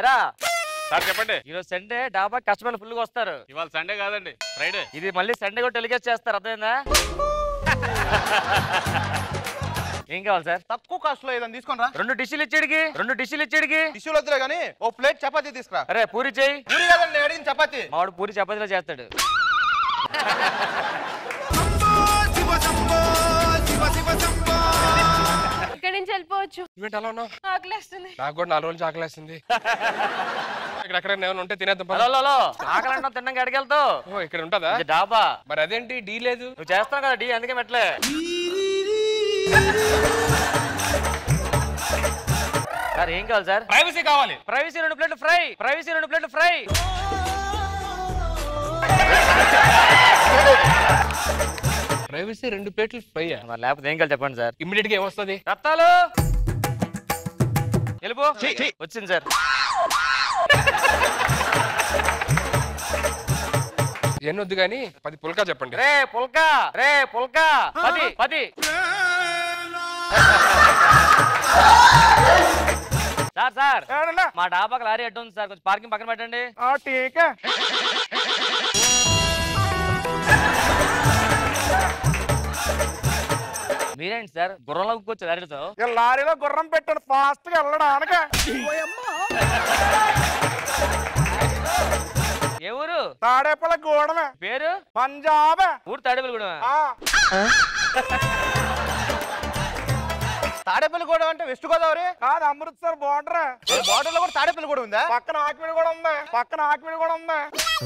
ఎరా సార్ చెప్పండి ఈరోజు సండే డాబా కస్టమర్లు ఫుల్గా వస్తారు ఇవాళ సండే కాదండి ఫ్రైడే ఇది మళ్ళీ సండే కూడా టెలికాస్ట్ చేస్తారు అర్థమైందా ఏం కావాలి సార్ తక్కువ కాస్ట్ లో ఏదైనా తీసుకుని రెండు డిష్లు ఇచ్చేడికి రెండు డిష్లు ఇచ్చేడికి టిష్యూలు వద్దులే కానీ ఓ ప్లేట్ చపాతీ తీసుకురా అరే పూరి చేయి పూరి కదండి అడిగిన చపాతీ మావాడు పూరి చపాతీలో చేస్తాడు ఇక్కడి నుంచి వెళ్ళిపోవచ్చు నువ్వేంటి అలా ఉన్నావు ఆకలేస్తుంది నాకు కూడా నాలుగు రోజులు ఆకలేస్తుంది ఇక్కడ ఎక్కడ ఏమైనా ఉంటే తినేద్దాం పద. హలో హలో ఆకలంటావు తిన్నాక ఎడకెళ్తావు ఓ ఇక్కడ ఉంటుందా ఇది డాబా మరి అదేంటి డీ లేదు నువ్వు చేస్తావు కదా డి అందుకే మెట్లే సార్ ఏం కావాలి సార్ ప్రైవసీ కావాలి ప్రైవసీ రెండు ప్లేట్లు ఫ్రై ప్రైవసీ రెండు ప్లేట్లు ఫ్రై ప్రైవసీ రెండు ప్లేట్లు ఫ్రై మరి లేకపోతే ఏం కావాలి చెప్పండి సార్ ఇమ్మీడియట్ గా ఏమొస్తుంది రత్తాలు వెళ్ళిపో వచ్చింది సార్ ఎన్ని వద్దు కానీ పది పుల్కా చెప్పండి రే పుల్కా రే పుల్కా పది పది సార్ సార్ మా డాబాకి లారీ అడ్డు ఉంది సార్ కొంచెం పార్కింగ్ పక్కన పెట్టండి టీకే మీరేంటి సార్ గుర్రంలో కూర్చో లారీతో ఈ లారీలో గుర్రం పెట్టాను ఫాస్ట్ గా వెళ్ళడానికి ఏ ఊరు తాడేపల గూడమే పేరు పంజాబ్ ఊరు తాడేపల్లి కూడా తాడేపల్లి గూడెం అంటే వెస్ట్ గోదావరి కాదు అమృత్సర్ బోర్డర్ బోర్డర్ లో కూడా తాడేపల్లి కూడా ఉందా పక్కన ఆకివీడు కూడా ఉంది పక్కన ఆకివీడు కూడా ఉంది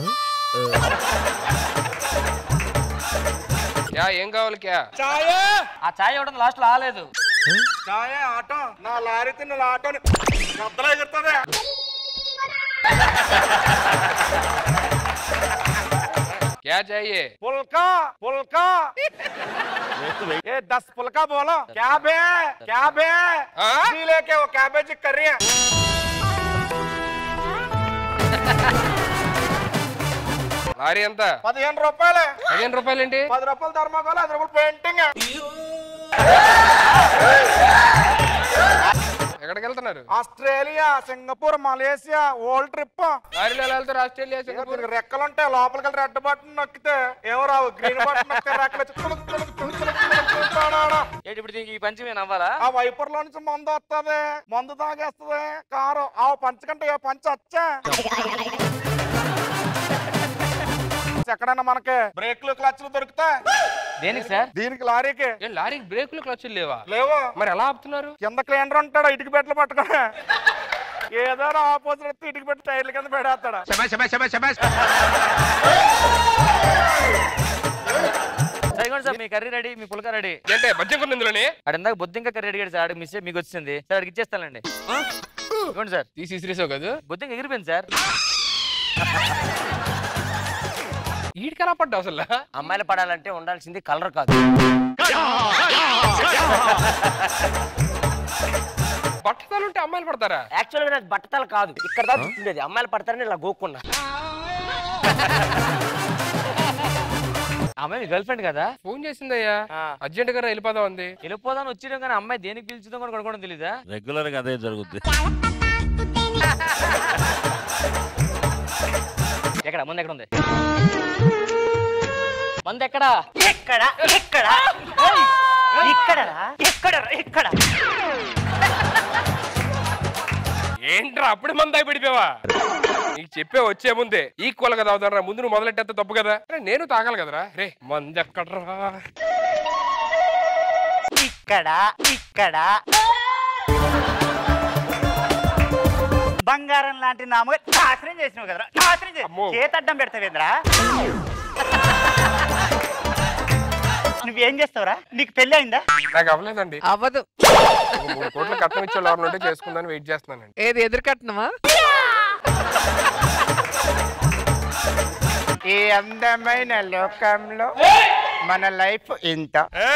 యా ఏం కావాలి క్యా చాయే ఆ ఛాయ్ ఇవ్వడం లాస్ట్ లో ఆలేదు చాయే ఆటో నా లారీ తిన్న ఆటోని గద్దలో ఎగురుతుంది क्या चाहिए पुलका पुलका ये दस पुलका बोलो क्या बे क्या बे हाँ? जी लेके वो कैबेज कर रही है లారీ ఎంత పదిహేను రూపాయలే పదిహేను రూపాయలు ఏంటి పది రూపాయలు ధర్మకోలు ఐదు రూపాయలు పెయింటింగ్ ఎక్కడికి వెళ్తున్నారు Australia Singapore Malaysia old trip లారీలో ఎలా వెళ్తారు ఆస్ట్రేలియా సింగపూర్ రెక్కలు ఉంటాయి లోపలికి వెళ్ళి రెడ్ బటన్ నొక్కితే ఏమో రావు గ్రీన్ బటన్ నొక్కితే రెక్కలు వచ్చి తులుకు తులుకు తులుకు తులుకు తులుకు తులుకు తాడాడా. ఏంటి ఇప్పుడు దీనికి ఈ పంచి మేము నవ్వాలా ఆ వైపర్ లో నుంచి మందు వస్తుంది మందు తాగేస్తుంది కారు ఆ పంచ కంటే ఏ పంచ వచ్చా ఎక్కడైనా మనకి బ్రేక్లు క్లచ్లు దొరుకుతాయి దేనికి సార్ దీనికి లారీకి ఏం లారీకి బ్రేకులు క్లచ్లు లేవా లేవు మరి ఎలా ఆపుతున్నారు కింద క్లీనర్ ఉంటాడు ఇటుక పెట్టలు పట్టుకుని ఏదో ఆపోజిట్ వస్తే ఇటుక పెట్టి టైర్ల కింద పెడేస్తాడు సరిగోండి సార్ మీ కర్రీ రెడీ మీ పులక రెడీ ఏంటే మద్యం కొన్ని ఇందులోనే ఆడ ఇందాక బొద్దింక కర్రీ అడిగాడు సార్ ఆడికి మిస్ మీకు వచ్చింది సార్ అడిగి ఇచ్చేస్తానండి ఇవ్వండి సార్ తీసి ఇసిరేసావు కదా బొద్దింక ఎగిరిపోయింది సార్ ఈడికి ఎలా పడ్డావు అసలు అమ్మాయిలు పడాలంటే ఉండాల్సింది కలర్ కాదు బట్టతలు ఉంటే అమ్మాయిలు పడతారా యాక్చువల్ గా నాకు బట్టతల కాదు ఇక్కడ దాకా ఉండేది అమ్మాయిలు పడతారని ఇలా గోక్కున్నా అమ్మాయి మీ గర్ల్ ఫ్రెండ్ కదా ఫోన్ చేసిందయ్యా ఆ. అర్జెంట్ గా వెళ్ళిపోదాం ఉంది వెళ్ళిపోదాని వచ్చినాం కానీ అమ్మాయి దేనికి పిలుచుదాం కూడా కొనుక్కోవడం తెలీదా రెగ్యులర్ గా అదే జరుగుద్ది ఎక్కడ ముందు ఎక్కడ ఉంది మంది ఎక్కడ ఎక్కడ ఎక్కడ ఇక్కడ ఎక్కడ ఎక్కడ ఏంట్రా అప్పుడు మంది అయి పడిపోయావా నీకు చెప్పే వచ్చే ముందే ఈక్వల్ గా తాగుతారా ముందు నువ్వు మొదలెట్టేస్తే తప్పు కదా అరే నేను తాగాలి కదరా రే మంది ఎక్కడరా ఇక్కడ ఇక్కడ బంగారం లాంటి నామ నాశనం చేసినావు కదరా నాశనం చేసి అమ్మో. చేతడ్డం పెడతావేంద్రా నువ్వేం చేస్తావురా నీకు పెళ్ళి అయిందా నాకు అవ్వలేదండి అవ్వదు ఒక మూడు కోట్ల కట్నం ఇచ్చే ఎవరిని ఉంటే చేసుకుందని వెయిట్ చేస్తున్నానండి ఏది ఎదురుకట్నమా ఈ అందమైన లోకంలో మన లైఫ్ ఇంత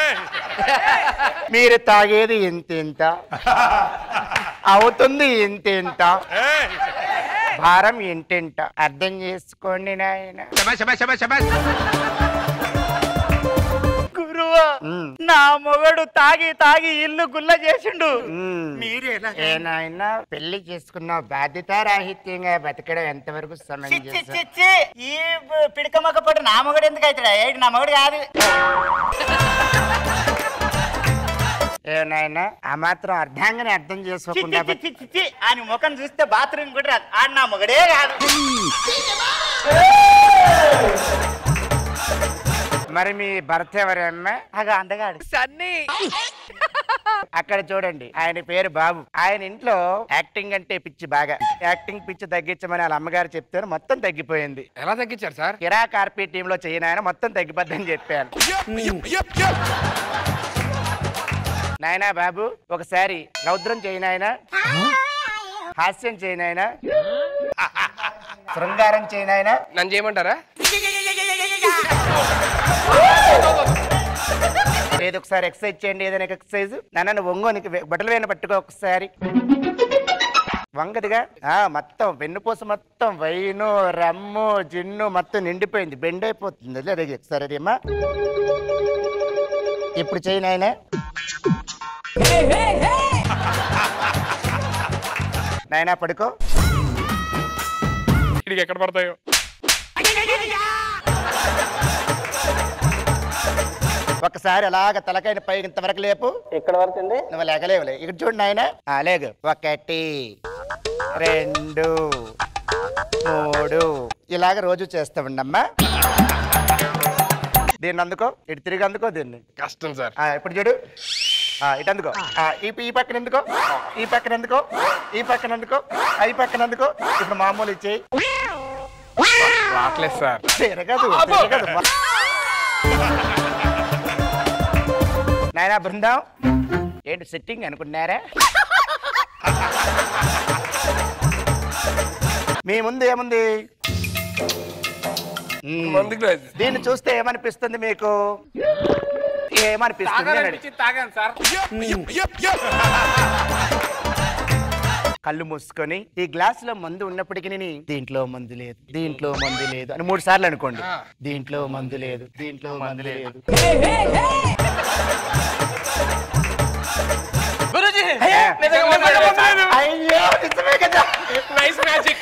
మీరు తాగేది ఇంత ఇంత అవుతుంది ఇంత ఇంత భారం ఇంటింట అర్థం చేసుకోండి నాయన గురువు ఇదిగో నా మొగడు తాగి తాగి ఇల్లు గుల్ల చేసిండు మీరేనా ఏ నాయనా పెళ్లి చేసుకున్న బాధ్యత రాహిత్యంగా బతకడం ఎంతవరకు సమంజసం ఈ పిడకమక్క పట్టు నా మొగడు ఎందుకు అవుతాడా ఏడు నా మొగడు కాదు ఏ నాయనా ఆ మాత్రం అర్ధాంగానే అర్థం చేసుకోకుండా బతి- ఆయన ముఖం చూస్తే బాత్రూమ్ కూడా రాదు ఆడు నా మొగడే కాదు మరి మీ భర్త ఎవరమ్మా అగా అందగాడు సన్నీ అక్కడ చూడండి ఆయన పేరు బాబు ఆయన ఇంట్లో యాక్టింగ్ అంటే పిచ్చి బాగా యాక్టింగ్ పిచ్చి తగ్గించమని వాళ్ళ అమ్మగారు చెప్తారు మొత్తం తగ్గిపోయింది ఎలా తగ్గించారు సార్ కిరా కార్పీ టీమ్ లో చేయను ఆయన మొత్తం తగ్గిపోద్దని చెప్పాను నాయనా బాబు ఒకసారి రౌద్రం చేయనాయన హాస్యం చేయనాయన శృంగారం చేయనాయన నన్ను చేయమంటారా ఏదో ఒకసారి ఎక్సర్సైజ్ చేయండి ఏదైనా ఎక్సర్సైజ్ నాన్న నువ్వు ఒంగో నీకు వె- బట్టలు వేయన పట్టుకో ఒకసారి వంగదిగా ఆ మొత్తం వెన్నుపూస మొత్తం వైను రమ్ము జిన్ను మొత్తం నిండిపోయింది బెండ్ అయిపోతుంది అదే అదే ఒకసారి అది అమ్మా ఇప్పుడు చేయి నాయన నాయనా పడుకో ఇడికి ఎక్కడ పడతాయో ఒకసారి అలాగ తలకైన పైకి ఇంతవరకు లేపు ఎక్కడ వరకు అండి నువ్వు లేగలేవులే ఇక్కడ చూడు నాయన ఆ, లేగు ఒకటి రెండు మూడు ఇలాగ రోజు చేస్తా ఉండమ్మా దీన్ని అందుకో ఇటు తిరిగి అందుకో దీన్ని కష్టం సార్ ఆ, ఇప్పుడు చూడు ఆ, ఇటు అందుకో ఆ, ఈ ఈ పక్కన ఎందుకో ఈ పక్కన ఎందుకో ఈ పక్కన ఎందుకో ఈ పక్కన ఎందుకో ఇప్పుడు మామూలు ఇచ్చేయి రావట్లేదు సార్ తిరగదు తిరగదు నాయనా బృందం ఏంటి సెట్టింగ్ అనుకున్నారా మీ ముందు ఏముంది మ్మ్. మందు గ్లాస్ దీన్ని చూస్తే ఏమనిపిస్తుంది మీకు ఏమనిపిస్తుంది అని అడిగి- తాగాను సార్ కళ్ళు మూసుకొని ఈ గ్లాస్ లో మందు ఉన్నప్పటికీ దీంట్లో మందు లేదు దీంట్లో మందు లేదు అని మూడు సార్లు అనుకోండి దీంట్లో మందు లేదు దీంట్లో మందు లేదు గురూజీ అయ్యా, నిజంగా మాట్లాడారు. అయ్యో నిజమే కదా నైస్ మ్యాజిక్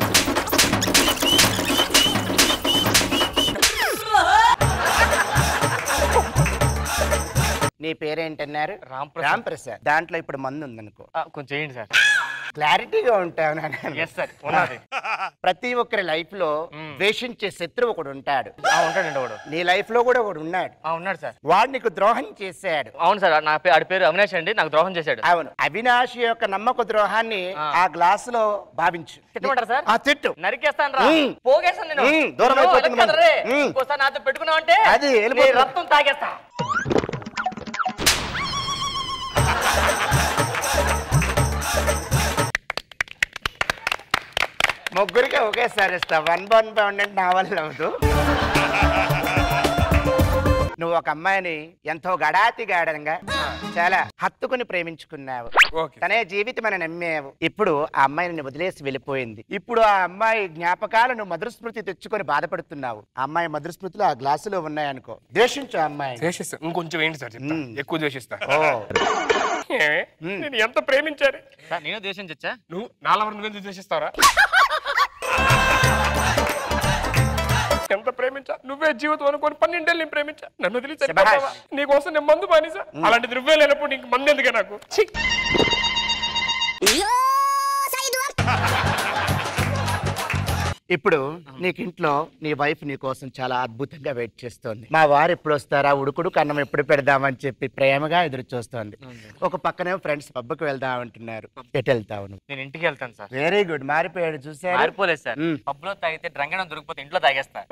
నీ పేరేంటన్నారు రామ్ ప్రసాద్. రామ్ ప్రసాద్ దాంట్లో ఇప్పుడు మందు ఉందనుకో ఆ, కొంచెం చేయండి సార్ క్లారిటీగా ఉంటావు నాన్న. ఎస్ సార్ ఉన్నది ప్రతి ఒక్కరి లైఫ్ లో ద్వేషించే శత్రువు ఒకడు ఉంటాడు ఆ, ఉంటాడండి ఒకడు నీ లైఫ్ లో కూడా ఒకడు ఉన్నాడు ఆ, ఉన్నాడు సార్ వాడు నీకు ద్రోహం చేశాడు అవును సార్ నా పేరు ఆడి పేరు అవినాష్ అండి నాకు ద్రోహం చేశాడు అవును అవినాష్ యొక్క నమ్మక ద్రోహాన్ని ఆ. ఆ గ్లాస్ లో భావించు తిట్టమంటారా సార్? ఆ తిట్టు నరికేస్తాను రా మ్మ్. పోగేస్తాను నేను మ్మ్. దూరం నువ్వు అయిపోతుంది వెనక్కి కదరే. మ్మ్. ఇంకోసారి నాతో పెట్టుకున్నావు అంటే అది వెళ్ళిపోతుంది. రక్తం తాగేస్తా ముగ్గురికి ఒకేసారి ఇస్తా వన్ వన్ పౌండ్ అంటే నా వల్ల అవదు నువ్వు ఒక అమ్మాయిని ఎంతో గడాతి గాఢంగా చాలా హత్తుకుని ప్రేమించుకున్నావు ఓకే తనే జీవితం అని నమ్మావు ఇప్పుడు ఆ అమ్మాయిని వదిలేసి వెళ్ళిపోయింది ఇప్పుడు ఆ అమ్మాయి జ్ఞాపకాలను మధుర స్మృతి తెచ్చుకొని బాధపడుతున్నావు ఆ అమ్మాయి మధుర స్మృతిలో ఆ గ్లాసులో ఉన్నాయనుకో ద్వేషించు ఆ అమ్మాయి ద్వేషిస్తా ఇంకొంచెం ఏంటి సార్ చెప్తా మ్మ్. ఎక్కువ ద్వేషిస్తా ఓ ఏమే? మ్మ్. నేను ఎంత ప్రేమించాను సార్ నేను దేశం చచ్చా నువ్వు నాలుగు నువ్వు ద్వేషిస్తావరా ఎంత ప్రేమించా నువ్వే జీవితం అనుకోని పన్నెండేళ్ళు నేను ప్రేమించా నన్ను వదిలి చనిపోతావా? నీకోసం నేను మందు మానేసా అలాంటిది నువ్వే లేనప్పుడు నీకు మందు ఎందుకే నాకు ఛీ! ఇప్పుడు నీకు ఇంట్లో నీ వైఫ్ నీ కోసం చాలా అద్భుతంగా వెయిట్ చేస్తోంది మా వారు ఎప్పుడు వస్తారా ఉడుకుడు కన్నం ఎప్పుడు పెడదామని చెప్పి ప్రేమగా ఎదురు చూస్తోంది ఒక పక్కనే ఫ్రెండ్స్ పబ్బకి వెళ్దాం అంటున్నారు ఎటు వెళ్తావు నువ్వు నేను ఇంటికి వెళ్తాను సార్ వెరీ గుడ్ మారిపోయాడు చూసారు మారిపోలేదు సార్ మ్మ్. పబ్ లో తాగితే డ్రంగడం దొరికిపోతే ఇంట్లో తాగేస్తా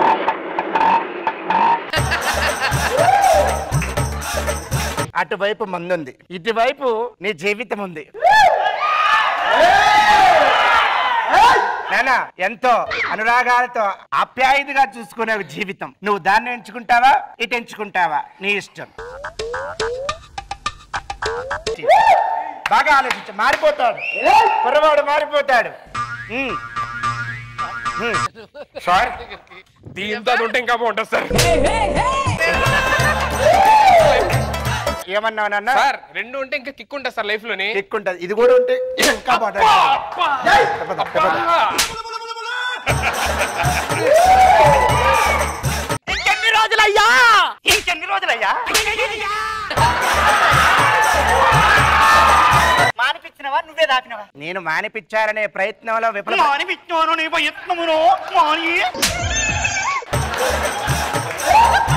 అటువైపు మందుంది ఇటువైపు నీ జీవితం ఉంది నానా ఎంతో అనురాగాలతో ఆప్యాయతగా చూసుకునే ఒక జీవితం నువ్వు దాన్ని ఎంచుకుంటావా ఇటు ఎంచుకుంటావా నీ ఇష్టం బాగా ఆలోచించు మారిపోతాడు కుర్రవాడు మారిపోతాడు ఉమ్. ఉమ్. సార్ దీంతో అది ఉంటే ఇంకా బాగుంటుంది సార్ ఏమన్నావు నాన్న సార్ రెండు ఉంటే ఇంకా కిక్ ఉంటుంది సార్ లైఫ్ లోని ఎక్కుంటది ఇది కూడా ఉంటే ఇంకా బాగా అబ్బా! చెప్పదా, అబ్బా! చెప్పదా. ఇంకెన్ని రోజులయ్యా ఇంకెన్ని రోజులయ్యా మానిపించినవా నువ్వే దాపినవా నేను మానిపించాలనే ప్రయత్నంలో విఫల మానిపించాను నీ ప్రయత్నమును మాని